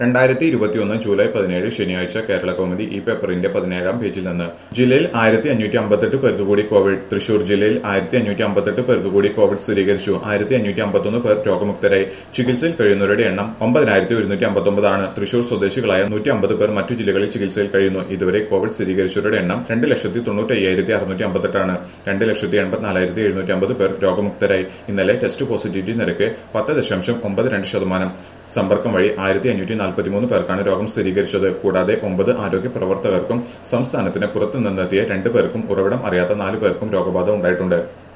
രണ്ടായിരത്തി ഇരുപത്തിയൊന്ന് ജൂലൈ പതിനേഴ് ശനിയാഴ്ച കേരള കൗമുദി ഈ പേപ്പറിന്റെ പതിനേഴാം പേജിൽ നിന്ന് ജില്ലയിൽ ആയിരത്തി അഞ്ഞൂറ്റി അമ്പത്തെട്ട് പേർക്ക് കൂടി കോവിഡ് തൃശൂർ ജില്ലയിൽ ആയിരത്തി അഞ്ഞൂറ്റി അമ്പത്തെട്ട് പേർക്ക് കൂടി കോവിഡ് സ്ഥിരീകരിച്ചു ആയിരത്തി അഞ്ഞൂറ്റി അമ്പത്തൊന്ന് പേർ രോഗമുക്തരായി ചികിത്സയിൽ കഴിയുന്നവരുടെ എണ്ണം ഒമ്പതിനായിരത്തി ഒരുന്നൂറ്റി അമ്പത്തൊമ്പതാണ് തൃശൂർ സ്വദേശികളായ നൂറ്റി അമ്പത് പേർ മറ്റു ജില്ലകളിൽ ചികിത്സയിൽ കഴിയുന്നു ഇതുവരെ കോവിഡ് സ്ഥിരീകരിച്ചവരുടെ എണ്ണം രണ്ട് ലക്ഷത്തി തൊണ്ണൂറ്റി അയ്യായിരത്തി അറുന്നൂറ്റി അമ്പത്തെട്ടാണ് രണ്ട് ലക്ഷത്തി എൺപത്തിനാലായിരത്തി എഴുന്നൂറ്റി അമ്പത് പേർ രോഗമുക്തരായി ഇന്നലെ ടെസ്റ്റ് പോസിറ്റിവിറ്റി നിരക്ക് പത്ത് ദശാംശം ഒമ്പത് രണ്ട് ശതമാനം സമ്പർക്കം വഴി ആയിരത്തി അഞ്ഞൂറ്റി നാൽപ്പത്തിമൂന്ന് പേർക്കാണ് രോഗം സ്ഥിരീകരിച്ചത് കൂടാതെ ഒമ്പത് ആരോഗ്യ പ്രവർത്തകർക്കും സംസ്ഥാനത്തിന് പുറത്തു നിന്നെത്തിയ രണ്ട് പേർക്കും ഉറവിടം അറിയാത്ത നാല് പേർക്കും രോഗബാധ ഉണ്ടായിട്ടുണ്ട്